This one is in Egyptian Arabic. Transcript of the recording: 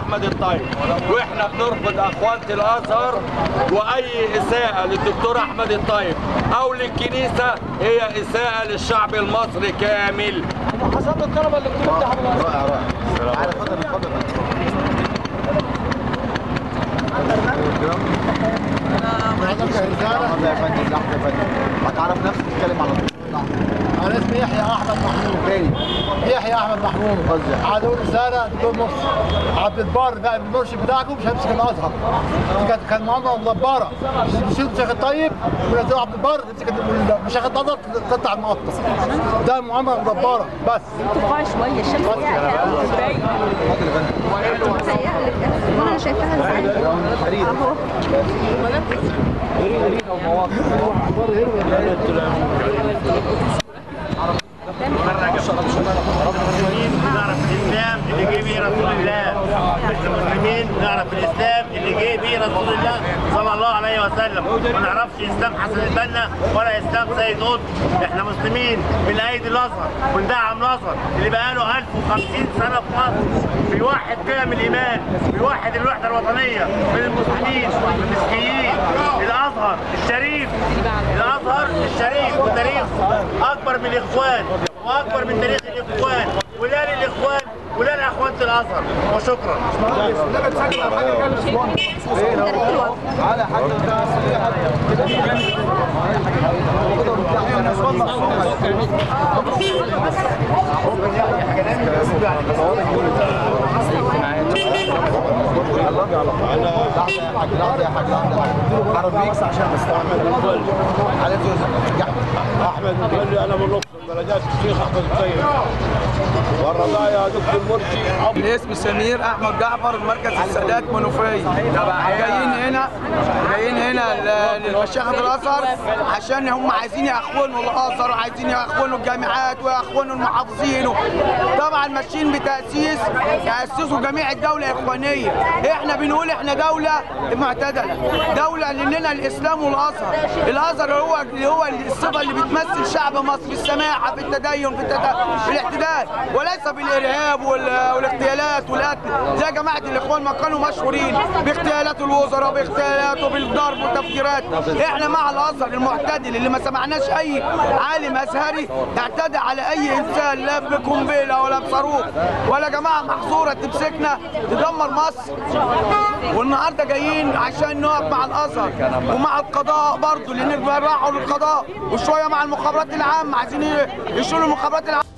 احمد الطيب واحنا بنرفض اخوانة الازهر واي اساءة للدكتور احمد الطيب او للكنيسة هي اساءة للشعب المصري كامل حسب الطلبه اللي بتقول ده رائع رائع تعالى اتفضل اتفضل لحظة يا فندم لحظة يا فندم هتعرف نفسك تتكلم على طول انا اسمي يحيى احمد محمود تاني يحيى احمد محمود وزع. عاد اقول رساله دكتور مصر عبد البار بقى المرشد بتاعكم مش هيمسك الازهر دي كانت كان معامله مدبره يشيل الشيخ الطيب وينزلوا عبد البار يمسك مشايخ الازهر تقطع المقطع ده معامله مدبره بس ارتفاع شويه الشمس باين ما انا شايفاها ازاي اهو المسلمين نعرف الاسلام اللي جه بيه رسول الله احنا مسلمين نعرف الاسلام اللي جه بيه رسول الله صلى الله عليه وسلم ما نعرفش اسلام حسن البنا ولا اسلام سيد قطب احنا مسلمين من ايدي الازهر وندعم الازهر اللي بقاله 1050 سنه في مصر بيوحد قيم الايمان بيوحد الوحده الوطنيه بين المسلمين والمسيحيين الازهر الشريف الازهر الشريف وتاريخ اكبر من الاخوان واكبر من تاريخ الاخوان ولا للاخوان ولا لاخوان الازهر وشكرا تعالى يا حاج لحظة يا حاج لحظة يا حاج لحظة يا حاج حرب بيكس عشان بستعمل على زوز احمد بيقول لي انا من الاقصر درجات الشيخ احمد الطيب والرضا يا دكتور مرسي الاسم سمير احمد جعفر مركز السادات منوفيه جايين هنا جايين هنا ل- للمشيخة الازهر عشان هم عايزين ياخونوا الازهر وعايزين ياخونوا الجامعات وياخونوا المحافظين طبعا ماشيين بتاسيس ياسسوا جميع الدوله اخوانيه احنا بنقول احنا دوله معتدله دوله لنا الاسلام والازهر الازهر هو هو الصفه اللي بتمثل شعب مصر في السماحه في التدين في, التد... في الاعتدال وليس بالارهاب وال... والاغتيالات والقتل زي جماعه الاخوان ما كانوا مشهورين باغتيالات الوزراء باغتيالات وبالضرب والتفجيرات احنا مع الازهر المعتدل اللي ما سمعناش اي عالم ازهري اعتدى على اي انسان لا بقنبله ولا بصاروخ ولا جماعه محظوره تمسكنا تدمر مصر والنهارده جايين عشان نقف مع الازهر ومع القضاء برضه لان راحوا للقضاء وشويه مع المخابرات العامه عايزين يشيلوا المخابرات العامه